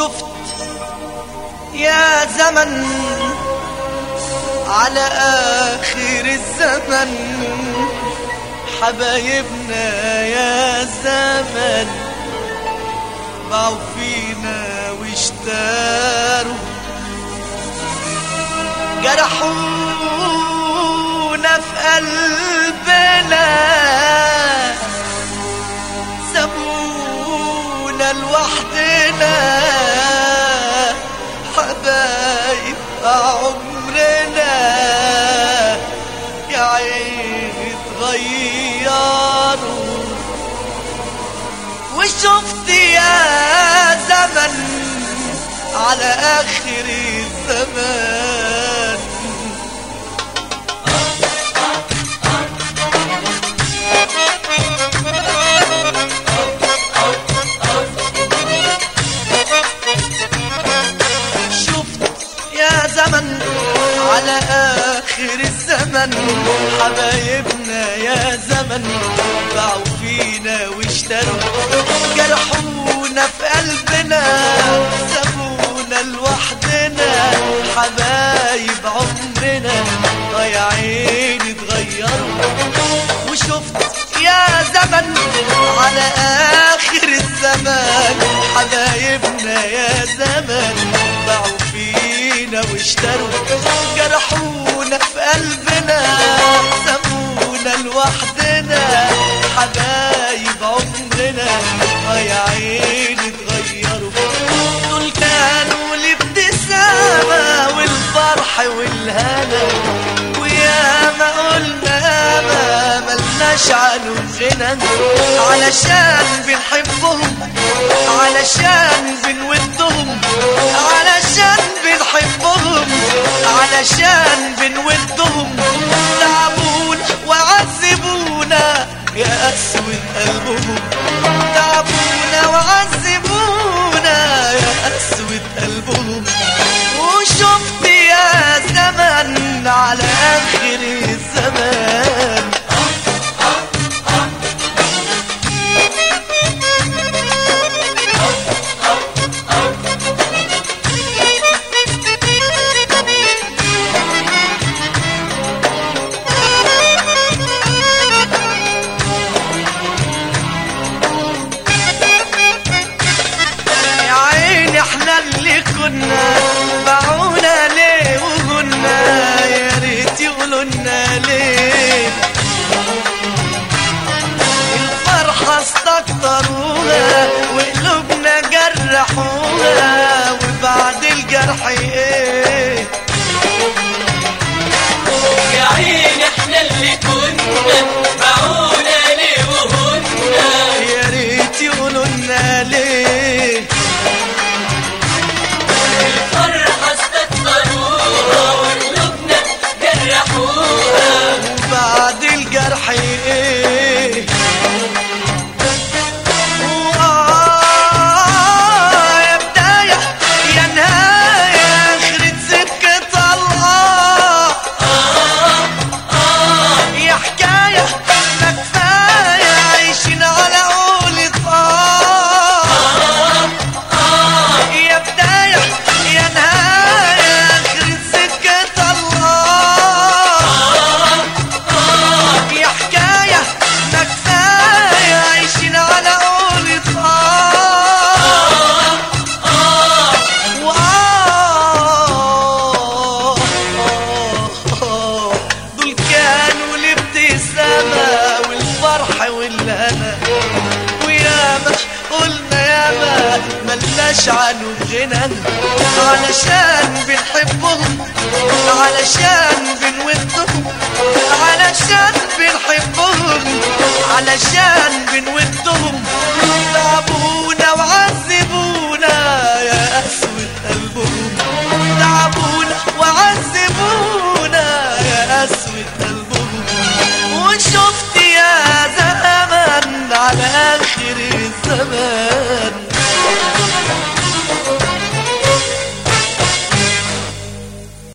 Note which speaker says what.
Speaker 1: وشفت يا زمن على آخر الزمن حبايبنا يا زمن باعوا فينا واشتروا جرحونا في قلبنا سابونا لوحدنا حبايب عمرنا يا عين اتغيروا وشفت يا زمن على اخر الزمان شفت يا زمن على آخر الزمن حبايبنا يا زمن باعوا فينا واشتروا جرحونا في قلبنا سابونا لوحدنا حبايب عمرنا ضايعين اتغيروا وشفت يا زمن على آخر الزمان حبايبنا يا زمن باعوا فينا واشتروا جرحونا في قلبنا سابونا لوحدنا حبايب عمرنا ضايعين اتغيروا دول كانوا الابتسامة والفرح والهنا ويا ما قلنا ما ملناش عنهم غنى علشان بنحبهم علشان بنودهم علشان بنحبهم علشان بنودهم تعبونا وعذبونا يا أسود قلبهم تعبونا وعذبونا يا أسود قلبهم وشفت يا زمن على آخر الزمان يا عيني احنا اللي كنا باعونا ليه وقلنا يا ريت يقولوا لنا ليه الفرحة استكتروها وقلوبنا جرحوها وبعد الجرح ايه
Speaker 2: يا عيني احنا اللي كنا باعونا ليه وهنا
Speaker 1: يا ريت يقولوا لنا ليه
Speaker 2: الفرحة استكتروها وقلوبنا جرحوها
Speaker 1: وبعد الجرح ايه وآه يا بداية يا نهاية آخرة سكة الله يا حكاية ما كفاية عايشين على قولة آه يا بداية يا نهاية آخرة سكة الله يا حكاية ما كفاية عايشين على قولة آه وآه دول كانوا الابتسامة والفرح والهنا وياما قلنا ياما ملناش عنهم غنى علشان بنحبهم علشان بنودهم علشان بنحبهم علشان بنودهم تعبونا وعذبونا